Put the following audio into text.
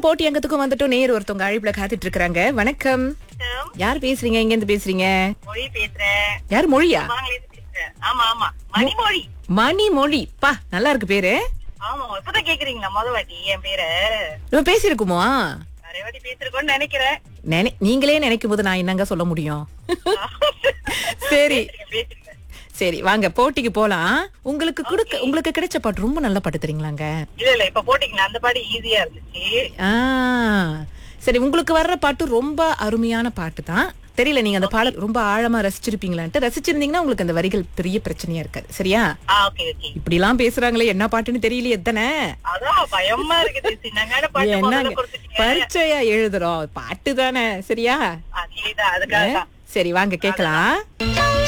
போட்டி அங்கத்துக்கும் வந்துட்டோம் நேர் ஒருத்தவங்க அழைப்புல காத்துட்டு இருக்காங்க வணக்கம் யார் பேசுறீங்க எங்க இருந்து பேசுறீங்க மொழி பேசுறேன் யார் மொழியா வாங்கலேந்து பேசுறேன் ஆமா ஆமா மணிமொழி மணி மொழி பா நல்லா இருக்கு பேரு ஆமா இப்பதான் கேக்குறீங்களா முத வாட்டி என் பேரை நம்ம பேசியிருக்குமோ நிறைய வாட்டி பேசிருக்கோம்னு நினைக்கிறேன் நினை நீங்களே நினைக்கும் போது நான் என்னங்க சொல்ல முடியும் சரி பேசிருக்கேன் சரி வாங்க போட்டிக்கு போலாம் உங்களுக்கு கொடுக்க உங்களுக்கு கிடைச்ச பாட்டு ரொம்ப நல்ல பாட்டு தெரியுங்களாங்க இல்ல இல்ல இப்ப போட்டீங்களா அந்த பாடி ஈஸியா இருந்துச்சு ஆ சரி உங்களுக்கு வர்ற பாட்டு ரொம்ப அருமையான பாட்டு தான் தெரியல நீங்க அந்த பாடல் ரொம்ப ஆழமா ரசிச்சிருப்பீங்களான்ட்டு ரசிச்சிருந்தீங்கன்னா உங்களுக்கு அந்த வரிகள் பெரிய பிரச்சனையா இருக்காது சரியா ஆ ஓகே ஓகே இப்படி எல்லாம் பேசுறாங்களே என்ன பாட்டுன்னு தெரியலையே எத்தனை அதான் பயமா இருக்குது சின்னங்கான பாட்டு முதல்ல என்னங்க கொடுத்துட்டீங்க பரீட்சையா எழுதுறோம் பாட்டு தானே சரியா அதேதான் அதுக்காக தான் சரி வாங்க கேக்கலாம்